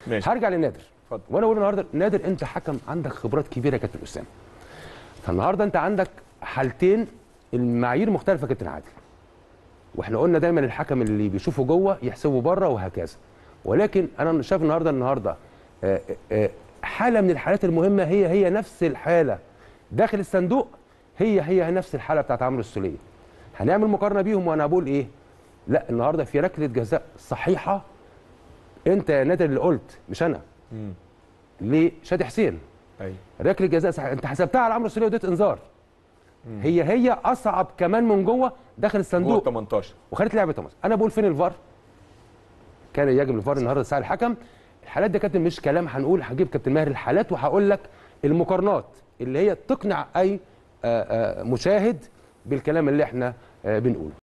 ماشي. هرجع للنادر اتفضل. وانا اقول النهارده نادر انت حكم عندك خبرات كبيره يا كابتن اسامه فالنهارده انت عندك حالتين المعايير مختلفه يا كابتن عادل واحنا قلنا دايما الحكم اللي بيشوفه جوه يحسبه بره وهكذا ولكن انا شايف النهارده النهارده آه، آه، حاله من الحالات المهمه هي هي نفس الحاله داخل الصندوق هي هي نفس الحاله بتاعت عمرو السوليه هنعمل مقارنه بيهم وانا بقول ايه لا النهارده في ركله جزاء صحيحه انت يا نادر اللي قلت مش انا مم. لشادي حسين ايوه ركله جزاء صحيح انت حسبتها على عمرو السوليه وديت انذار هي هي اصعب كمان من جوه داخل جوه الصندوق 18 وخدت لعبه توماس انا بقول فين الفار كان يجب الفار النهارده ساعه الحكم الحالات دي يا كابتن مش كلام هنقول هجيب كابتن ماهر الحالات وهقول لك المقارنات اللي هي تقنع اي آه، آه، مشاهد بالكلام اللي احنا آه، بنقوله